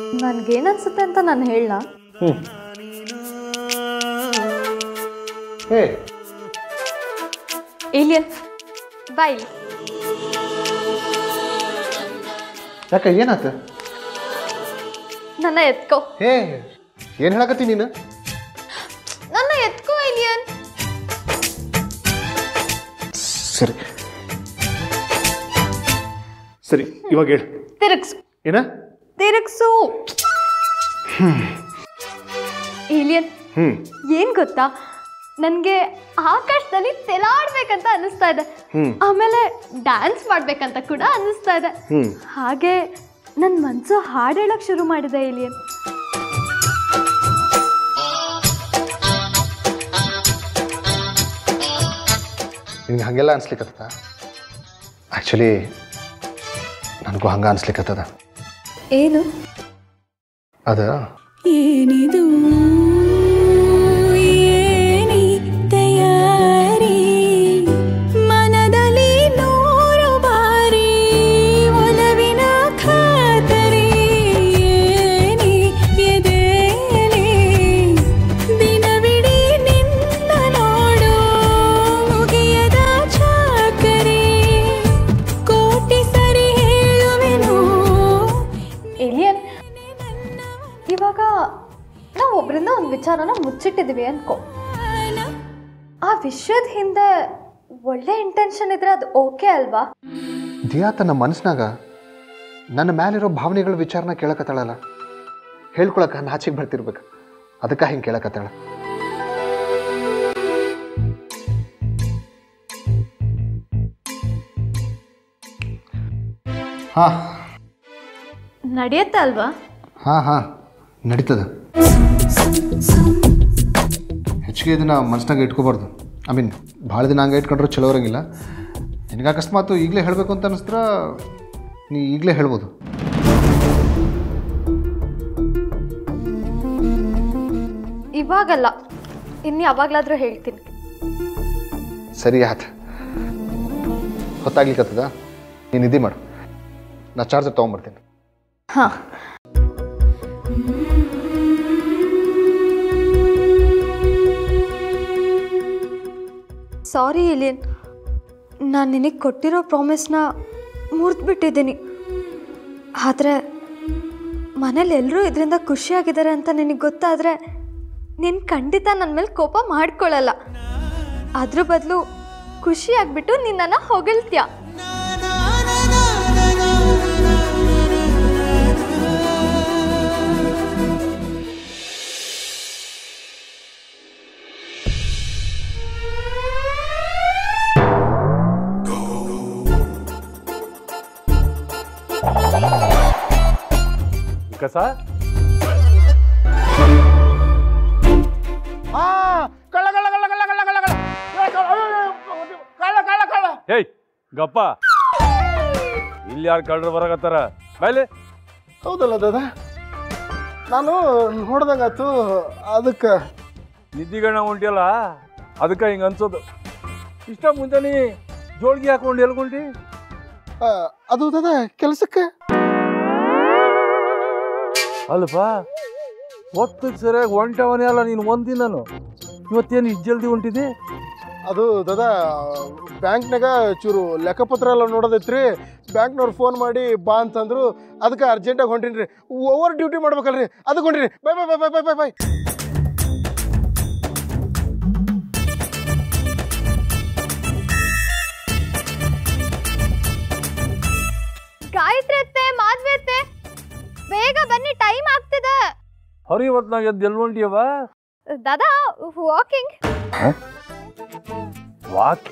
ನನ್ಗೇನನ್ಸುತ್ತೆ ಅಂತ ನಾನು ಹೇಳ ಹ್ಞೂ ಹೇ ಏಲಿಯನ್ ಬಾಯ್ ಯಾಕೆ ಏನಾತ ನನ್ನ ಎತ್ಕೋ ಹೇ ಏನು ಹೇಳಕತ್ತಿ ನೀನು ನನ್ನ ಎತ್ಕೋ ಏಲಿಯನ್ ಸರಿ ಸರಿ ಇವಾಗ ಹೇಳು ತಿರುಗ್ಸು ಏನ ತಿರುಗ್ಸು ಏಲಿಯನ್ ಹ್ಞೂ ಏನ್ ಗೊತ್ತಾ ನನಗೆ ಆಕಾಶದಲ್ಲಿ ತೆಲಾಡ್ಬೇಕಂತ ಅನಿಸ್ತಾ ಇದೆ ಹ್ಮ್. ಆಮೇಲೆ ಡ್ಯಾನ್ಸ್ ಮಾಡ್ಬೇಕಂತ ಕೂಡ ಅನಿಸ್ತಾ ಇದೆ ಹ್ಞೂ ಹಾಗೆ ನನ್ನ ಮನಸ್ಸು ಹಾಡು ಹೇಳಕ್ ಶುರು ಮಾಡಿದೆ ಏಲಿಯನ್ ನಿಂಗೆ ಹಾಗೆಲ್ಲ ಅನ್ಸ್ಲಿಕ್ಕತ್ತದ ಆ್ಯಕ್ಚುಲಿ ನನಗೂ ಹಂಗೆ ಅನ್ಸ್ಲಿಕ್ಕತ್ತದ ಏನು ಅದ ಏನಿದು ಏನಿ ತಯಾರಿ ಮನದಲ್ಲಿ ನೂರು ಬಾರಿ ಒಲವಿನ ಖಾತರಿ ಏನಿ ಎದೆಯಲ್ಲಿ ದಿನವಿಡೀ ನಿನ್ನ ನೋಡು ಮುಗಿಯದ ಚಾಕರಿ ಕೋಟಿ ಸರಿ ಹೇಳುವೆನು ಏಲಿಯನ್ ಇವಾಗ ನಾವು ಒಬ್ರಿಂದ ಒಂದು ವಿಚಾರನ ಮುಚ್ಚಿಟ್ಟಿದೀವಿ ಅನ್ಕೋ ಆ ವಿಷಯದ ಹಿಂದೆ ಒಳ್ಳೆ ಇಂಟೆನ್ಷನ್ ಇದ್ರೆ ಅದು ಓಕೆ ಅಲ್ವಾ ದಿಯಾ ತನ್ನ ಮನಸ್ಸಿನಾಗ ನನ್ನ ಮ್ಯಾಲಿರೋ ಭಾವನೆಗಳ ವಿಚಾರನ ಕೇಳಕತ್ತಾಳಲ್ಲ ಹೇಳ್ಕೊಳಕ ನಾಚಿಗೆ ಬರ್ತಿರ್ಬೇಕು ಅದಕ್ಕೆ ಹಿಂಗೆ ಕೇಳಕತ್ತಾಳ ಹಾಂ ನಡೆಯುತ್ತೆ ಅಲ್ವಾ ಹಾಂ ಹಾಂ ನಡೀತದ ಹೆಚ್ಚಿಗೆ ಇದನ್ನು ಮನ್ಸ್ನಾಗ ಇಟ್ಕೋಬಾರ್ದು ಐ ಮೀನ್ ಭಾಳ ದಿನ ಹಂಗೆ ಇಟ್ಕೊಂಡ್ರೆ ಚಲೋ ಇರಂಗಿಲ್ಲ ನಿನಗೆ ಅಕಸ್ಮಾತ್ ಈಗಲೇ ಹೇಳಬೇಕು ಅಂತ ಅನಿಸ್ತ್ರ ನೀ ಈಗಲೇ ಹೇಳ್ಬೋದು ಇವಾಗಲ್ಲ ಇನ್ನು ಯಾವಾಗಲಾದ್ರೂ ಹೇಳ್ತೀನಿ ಸರಿ ಆತ ಹೊತ್ತಾಗ್ಲಿಕ್ಕತ್ತದ ನೀನು ನಿದ್ದೆ ಮಾಡು ನಾ ಚಾರ್ಜರ್ ತೊಗೊಂಬರ್ತೀನಿ ಹಾಂ ಸಾರಿ ಇಲಿಯನ್ ನಾನು ನಿನಗೆ ಕೊಟ್ಟಿರೋ ಪ್ರಾಮಿಸ್ನ ಮುರಿದ್ಬಿಟ್ಟಿದ್ದೀನಿ ಆದರೆ ಮನೇಲಿ ಎಲ್ಲರೂ ಇದರಿಂದ ಖುಷಿಯಾಗಿದ್ದಾರೆ ಅಂತ ನಿನಗೆ ಗೊತ್ತಾದರೆ ನೀನು ಖಂಡಿತ ನನ್ನ ಮೇಲೆ ಕೋಪ ಮಾಡ್ಕೊಳ್ಳಲ್ಲ ಅದ್ರ ಬದಲು ಖುಷಿಯಾಗ್ಬಿಟ್ಟು ನಿನ್ನನ್ನು ಹೊಗಳ್ತೀಯ ವಿಕಾಸ ಕಳ್ಳ ಕಳ್ಳ ಕಳ್ಳ ಕಳ್ಳ ಕಳ್ಳ ಕಳ್ಳ ಕಳ್ಳ ಏ, ಕಳ್ಳ, ಅಯ್ಯೋ, ಕಳ್ಳ ಕಳ್ಳ ಕಳ್ಳ ಹೇಯ್ ಗಪ್ಪ ಇಲ್ಲಿ ಯಾರು ಕಳ್ಳರು ಬರಕತ್ತಾರ ಬಾಯ್ಲಿ ಹೌದಲ್ಲ ದಾದ ನಾನು ನೋಡ್ದಂಗಾತು ಅದಕ್ಕೆ ನಿದ್ದಿಗಣ್ಣ ಹೊಂಟಿಯಲ್ಲ ಅದಕ್ಕೆ ಹಿಂಗೆ ಅನ್ಸೋದು ಇಷ್ಟ ಮುಂಜಾನೆ ಜೋಳ್ಗಿ ಹಾಕೊಂಡು ಎಲ್ಕೊಂಡಿ ಅದು ದಾದ ಕೆಲಸಕ್ಕೆ ಅಲ್ಪ ಹೊತ್ತಿಗೆ ಸರಿಯಾಗಿ ಹೊಂಟವನೇ ಅಲ್ಲ ನೀನು ಒಂದಿನನು ಇವತ್ತೇನು ಇಷ್ಟು ಜಲ್ದಿ ಹೊಂಟಿದಿ ಅದು ದಾದ ಬ್ಯಾಂಕ್ನಾಗ ಚೂರು ಲೆಕ್ಕಪತ್ರ ಎಲ್ಲ ನೋಡೋದೈತ್ರಿ ಬ್ಯಾಂಕ್ನವ್ರು ಫೋನ್ ಮಾಡಿ ಬಾ ಅಂತಂದ್ರು ಅದಕ್ಕೆ ಅರ್ಜೆಂಟಾಗಿ ಹೊಂಟೀನಿ ರೀ ಓವರ್ ಡ್ಯೂಟಿ ಮಾಡ್ಬೇಕಲ್ರಿ ಅದಕ್ಕೆ ಹೊಂಟಿರಿ bye bye bye bye bye bye Gayathri ಅತ್ತೆ ಮಾಧವಿ ಅತ್ತೆ ಬೇಗ ಬನ್ನಿ ಟೈಮ್ ಆಗ್ತಿದೆ ಹರಿ ಇವತ್ನಾಗ ಎದ್ದು ಎಲ್ಲಿ ಹೊಂಟಿಯವ ದಾದಾ ವಾಕಿಂಗ್ ವಾಕ್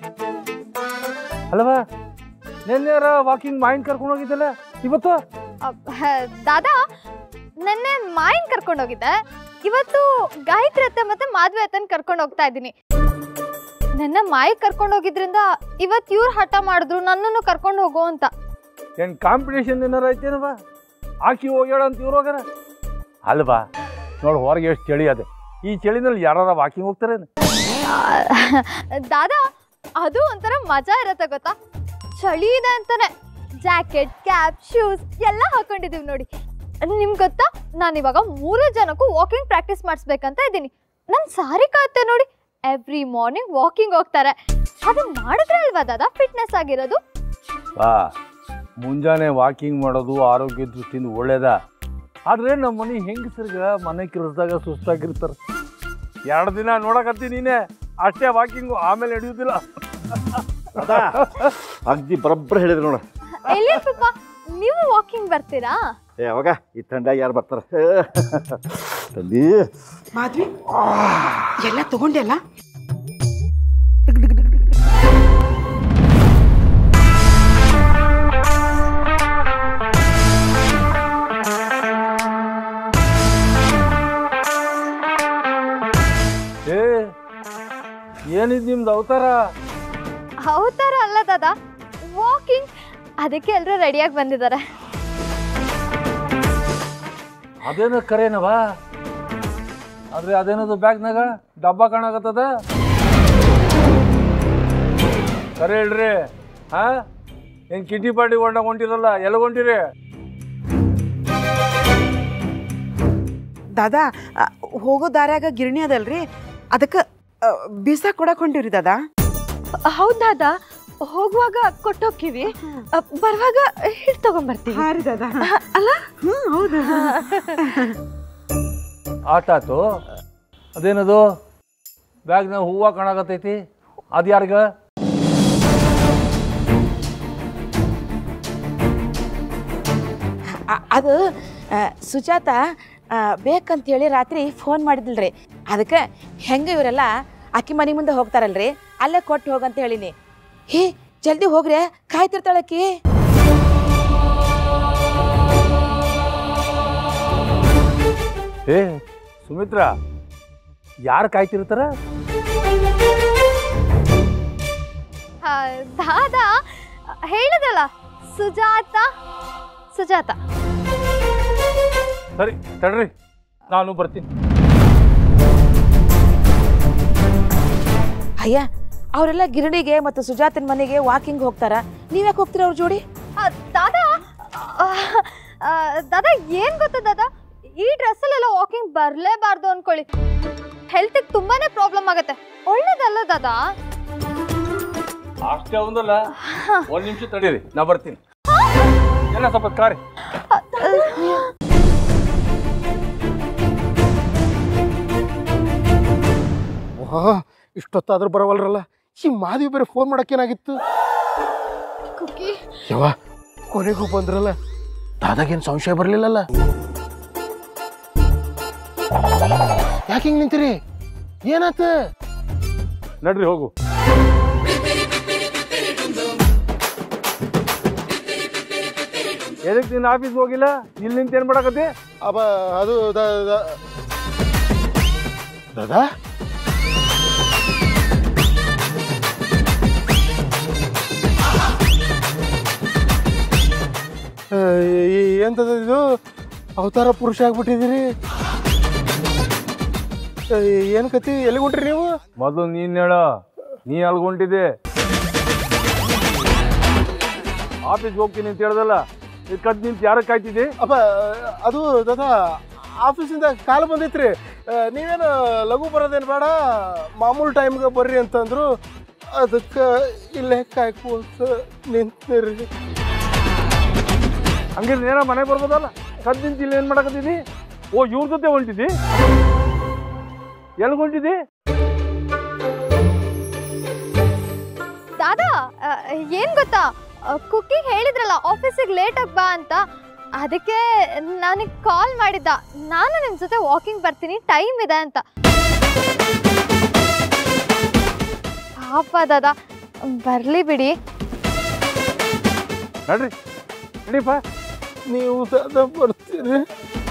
ಅಲ್ವಾ ನಿನ್ನೆರ ವಾಕಿಂಗ್ ಮೈಂಡ್ ಕರ್ಕೊಂಡು ಹೋಗಿದ್ದಲ್ಲ ಇವತ್ತು ದಾದಾ ನೆನ್ನೆ ಮಾಯಿನ್ ಕರ್ಕೊಂಡು ಹೋಗಿದ್ದೆ ಇವತ್ತು ಗಾಯತ್ರಿ ಅತ್ತೆ ಮತ್ತೆ ಮಾಧವಿ ಅತ್ತನ್ ಕರ್ಕೊಂಡು ಹೋಗ್ತಾ ಇದ್ದೀನಿ ನೆನ್ನೆ ಮಾಯಿ ಕರ್ಕೊಂಡು ಹೋಗಿದ್ರಿಂದ ಇವತ್ತು ಇವ್ರು ಹಠ ಮಾಡಿದ್ರು ನನ್ನನ್ನು ಕರ್ಕೊಂಡು ಹೋಗೋ ಅಂತ ಏನು ಕಾಂಪಿಟೇಷನ್ ಏನಾರ ಐತೇನವ ಆಕಿ ಹೋಗ್ಯಾಳ ಅಂತ ಇವ್ರು ಹೋಗ್ಯಾರ ಅಲ್ವಾ ನೋಡು ಹೊರಗೆ ಎಷ್ಟು ಚಳಿ ಅದೆ ಈ ಚಳಿನಲ್ಲಿ ಯಾರಾರ ವಾಕಿಂಗ್ ಹೋಗ್ತಾರೇನು ದಾದಾ ಅದು ಒಂಥರ ಮಜಾ ಇರತ್ತೆ ಗೊತ್ತಾ ಚಳಿ ಇದೆ ಅಂತಾನೆ ಜಾಕೆಟ್ ಕ್ಯಾಪ್ ಶೂಸ್ ಎಲ್ಲ ಹಾಕೊಂಡಿದೀವಿ ನೋಡಿ ನಿಮ್ಗೆ ಗೊತ್ತಾ ನಾನು ಇವಾಗ ಮೂರು ಜನಕ್ಕೂ ವಾಕಿಂಗ್ ಪ್ರಾಕ್ಟೀಸ್ ಮಾಡಿಸ್ಬೇಕಂತ ಇದ್ದೀನಿ ನನ್ನ ಸಾರಿಕಾ ಅತ್ತೆ ನೋಡಿ ಎವ್ರಿ ಮಾರ್ನಿಂಗ್ ವಾಕಿಂಗ್ ಹೋಗ್ತಾರೆ ಅದು ಮಾಡಿದ್ರೆ ಅಲ್ವಾ ದಾದಾ ಫಿಟ್ನೆಸ್ ಆಗಿರೋದು ಬಾ ಮುಂಜಾನೆ ವಾಕಿಂಗ್ ಮಾಡೋದು ಆರೋಗ್ಯ ದೃಷ್ಟಿಯಿಂದ ಒಳ್ಳೇದ ಆದರೆ ನಮ್ಮ ಮನೆ ಹೆಂಗಸರ್ಗ ಮನೆ ಕೆಲಸದಾಗ ಸುಸ್ತಾಗಿರ್ತಾರೆ ಎರಡು ದಿನ ನೋಡಕತ್ತಿ ನೀನೆ ಅಷ್ಟೇ ವಾಕಿಂಗು ಆಮೇಲೆ ನಡೆಯುವುದಿಲ್ಲ ಅಗ್ದಿ ಬರಬ್ಬರ ಹೇಳಿದ್ರು ನೋಡ ಎಲ್ಲಿ ಪಾಪ ನೀವು ವಾಕಿಂಗ್ ಬರ್ತೀರಾ ಏ ಅವಾಗ ಈ ತಂಡ್ಯಾಗ ಯಾರು ಬರ್ತಾರ ತಂದಿ ಮಾದ್ವಿ ಎಲ್ಲ ತಗೊಂಡೆಲ್ಲ ಏ ಏನಿದ್ ನಿಮ್ದು ಅವತಾರ ಅವತಾರ ಅಲ್ಲ ದಾದಾ ವಾಕಿಂಗ್ ಅದಕ್ಕೆ ಎಲ್ಲರೂ ರೆಡಿಯಾಗಿ ಬಂದಿದ್ದಾರೆ ಅದೇನೋ ಕರೇನವಾ ಆದ್ರೆ ಅದೇನದು ಬ್ಯಾಗ್ನಾಗ ಡಬ್ಬ ಕಾಣಕತ್ತದ ಕರೆ ಹೇಳ್ರಿ ಹಾ ಏನ್ ಕಿಟಿ ಪಾಟಿ ಹೊಂಡ ಹೊಂಟಿರಲ್ಲ ಎಲ್ಲ ಹೊಂಟಿರಿ ದಾದಾ ಆ, ಹೋಗೋ ದಾರ್ಯಾಗ ಗಿರಣಿ ಅದಲ್ರಿ ಅದಕ್ಕೆ ಬೀಸ ಕೊಡಕ್ ಹೊಂಟಿವ್ರಿ ದಾದಾ ಹೌದಾದ ಹೋಗುವಾಗ ಕೊಟ್ಟೋಕ್ಕಿವಿ ಬರುವಾಗ ಹಿಡ್ ತಗೊಂಬರ್ತೀವಿ ಹಾ ರೀ ದಾದಾ ಅಲ್ಲ ಹ್ಞೂ ಹೌದು ಆಟಾತು ಅದೇನದು ಬ್ಯಾಗ್ನಾಗ ಹೂವ ಕಾಣಕತ್ತೈತಿ ಅದು ಯಾರಿಗ ಆ- ಅದು ಆ, ಸುಜಾತ ಆ, ಬೇಕಂತೇಳಿ ರಾತ್ರಿ ಫೋನ್ ಮಾಡಿದ್ಲ್ರಿ ಅದಕ್ಕೆ ಹೆಂಗೆ ಇವರೆಲ್ಲ ಅಕ್ಕಿ ಮನೆ ಮುಂದೆ ಹೋಗ್ತಾರಲ್ರಿ ಅಲ್ಲೇ ಕೊಟ್ಟು ಹೋಗಂತ ಹೇಳಿನಿ ಹೇ ಜಲ್ದಿ ಹೋಗ್ರೆ ಕಾಯ್ತಿರ್ತಾಳಕ್ಕಿ ಏ ಸುಮಿತ್ರಾ ಯಾರು ಕಾಯ್ತಿರ್ತಾರ ಆ, ದಾದಾ ಹೇಳಿದಲ್ಲ ಸುಜಾತ ಸುಜಾತ ಸರಿ ತಡ್ರಿ ನಾನು ಬರ್ತೀನಿ ಅಯ್ಯ ಅವರೆಲ್ಲ ಗಿರಣಿಗೆ ಮತ್ತು ಸುಜಾತನ ಮನೆಗೆ ವಾಕಿಂಗ್ ಹೋಗ್ತಾರ ನೀವ್ಯಾಕೆ ಹೋಗ್ತೀರ ಅವ್ರ ಜೋಡಿ ಆ, ದಾದಾ ಆ, ಆ, ದಾದಾ ಏನ್ ಗೊತ್ತಾ ದಾದಾ ಈ ಡ್ರೆಸ್ಸಲ್ಲೆಲ್ಲ ವಾಕಿಂಗ್ ಬರಲೇಬಾರ್ದು ಅನ್ಕೊಳ್ಳಿ ಹೆಲ್ತಿಗೆ ತುಂಬಾನೇ ಪ್ರಾಬ್ಲಮ್ ಆಗತ್ತೆ ಒಳ್ಳೇದಲ್ಲ ದಾದಾ ಅಷ್ಟೇ ಒಂದಲ್ಲ ಒಂದ್ ನಿಮಿಷ ತಡೀರಿ ನಾ ಬರ್ತೀನಿ ಎಲ್ಲ ಸ್ವಲ್ಪ ಕಾರಿ ವಾ ಇಷ್ಟೊತ್ತಾದ್ರೂ ಬರವಲ್ರಲ್ಲ ಈ ಮಾಧವಿ ಬೇರೆ ಫೋನ್ ಮಾಡಕ್ಕೇನಾಗಿತ್ತು ಕುಕ್ಕಿ ಯವ್ವ ಕೊನೆಗೂ ಬಂದ್ರಲ್ಲ ದಾದಾಗೇನು ಸಂಶಯ ಬರಲಿಲ್ಲಲ್ಲ ಯಾಕೆ ಹಿಂಗೆ ನಿಂತೀರಿ ಏನಾತ ನಡ್ರಿ ಹೋಗು ಎದಕ್ಕೆ ನಿನ್ನ ಆಫೀಸ್ ಹೋಗಿಲ್ಲ ಇಲ್ಲಿ ನಿಂತ ಏನ್ ಮಾಡಕತ್ತಿ ಅಬ್ಬ ಅದು ದ- ದ- ದಾದಾ ಆ, ಈ- ಎಂತದ ಇದು ಅವತಾರ ಪುರುಷ ಆಗ್ಬಿಟ್ಟಿದ್ದೀರಿ ಆ, ಏನ್ ಕತಿ ಎಲ್ಲಿ ಹೊಂಟ್ರಿ ನೀವು ಮೊದಲು ನೀನ್ ಹೇಳ ನೀ ಅಲ್ಗೊಂಟಿದ್ದೆ ಆಫೀಸ್ಗೆ ಹೋಗ್ತೀನಿ ಅಂತ ಹೇಳ್ದಲ್ಲ ಇದು ಕದ್ ನಿಂತು ಯಾರ ಕಾಯ್ತಿದ್ದೆ ಅಪ್ಪ ಅದು ದಾದಾ ಆಫೀಸಿಂದ ಕಾಲ್ ಬಂದಿತ್ರಿ ಆ, ನೀವೇನು ಲಘು ಬರೋದೇನು ಬೇಡ ಮಾಮೂಲು ಟೈಮ್ಗೆ ಬರ್ರಿ ಅಂತಂದ್ರು ಅದಕ್ಕೆ ಇಲ್ಲೇ ಕಾಯ್ಕೋತ ನಿಂತಿರಿ ಹಂಗೆ ನೇರ ಮನೆ ಬರ್ಬೋದಲ್ಲ ಕದ್ ನಿಂತು ಇಲ್ಲಿ ಏನ್ ಮಾಡಕತ್ತಿದ್ದಿ ಓ ಇವ್ರ ಜೊತೆ ಹೊಂಟಿದ್ದಿ ಎಲ್ಲಿ ಹೊಂಟಿದ್ದಿ ದಾದಾ ಆ, ಏನ್ ಗೊತ್ತಾ ಕುಕ್ಕಿಗೆ ಹೇಳಿದ್ರಲ್ಲ ಆಫೀಸಿಗೆ ಲೇಟಾಗಿ ಬಾ ಅಂತ ಅದಕ್ಕೆ ನನಗೆ ಕಾಲ್ ಮಾಡಿದ್ದ ನಾನು ನಿಮ್ಮ ಜೊತೆ ವಾಕಿಂಗ್ ಬರ್ತೀನಿ ಟೈಮ್ ಇದೆ ಅಂತ ಪಾಪ ದಾದಾ ಬರ್ಲಿ ಬಿಡಿ ನಡ್ರಿ ನಡೀಪ ನೀವು ದಾದಾ ಬರ್ತೀರಿ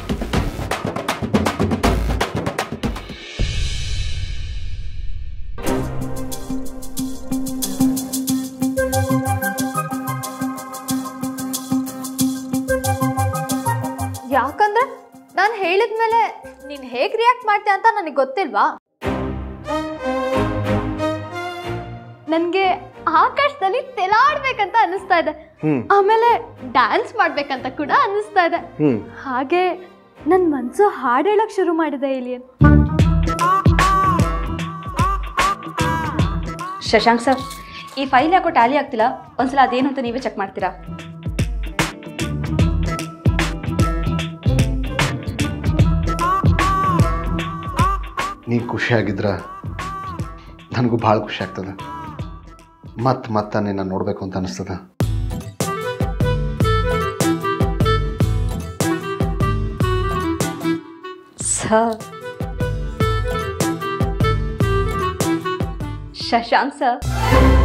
ಯಾಕಂದ್ರೆ ನಾನು ಹೇಳಿದ್ಮೇಲೆ ನೀನು ಹೇಗೆ ರಿಯಾಕ್ಟ್ ಮಾಡ್ತೀಯ ಅಂತ ನನಗೆ ಗೊತ್ತಿಲ್ವಾ ನನಗೆ ಆಕಾಶದಲ್ಲಿ ತೆಲಾಡ್ಬೇಕಂತ ಅನಿಸ್ತಾ ಇದೆ ಹ್ಮ್. ಆಮೇಲೆ ಡ್ಯಾನ್ಸ್ ಮಾಡ್ಬೇಕಂತ ಕೂಡ ಅನಿಸ್ತಾ ಇದೆ ಹ್ಞೂ ಹಾಗೆ ನನ್ನ ಮನಸ್ಸು ಹಾಡು ಹೇಳಕ್ ಶುರು ಮಾಡಿದೆ ಇಲ್ಲಿ ಶಶಾಂಕ್ ಸರ್ ಈ ಫೈಲ್ ಯಾಕೋ ಟ್ಯಾಲಿ ಆಗ್ತಿಲ್ಲ ಒಂದ್ಸಲ ಅದೇನು ಅಂತ ನೀವೇ ಚೆಕ್ ಮಾಡ್ತೀರಾ ನೀ ಖುಷಿಯಾಗಿದ್ರ ನನಗೂ ಭಾಳ ಖುಷಿ ಆಗ್ತದೆ ಮತ್ತೆ ಮತ್ತೆ ನಿನ್ನ ನೋಡಬೇಕು ಅಂತ ಅನಿಸ್ತದ ಸರ್ ಶಶಾಂಕ್ ಸರ್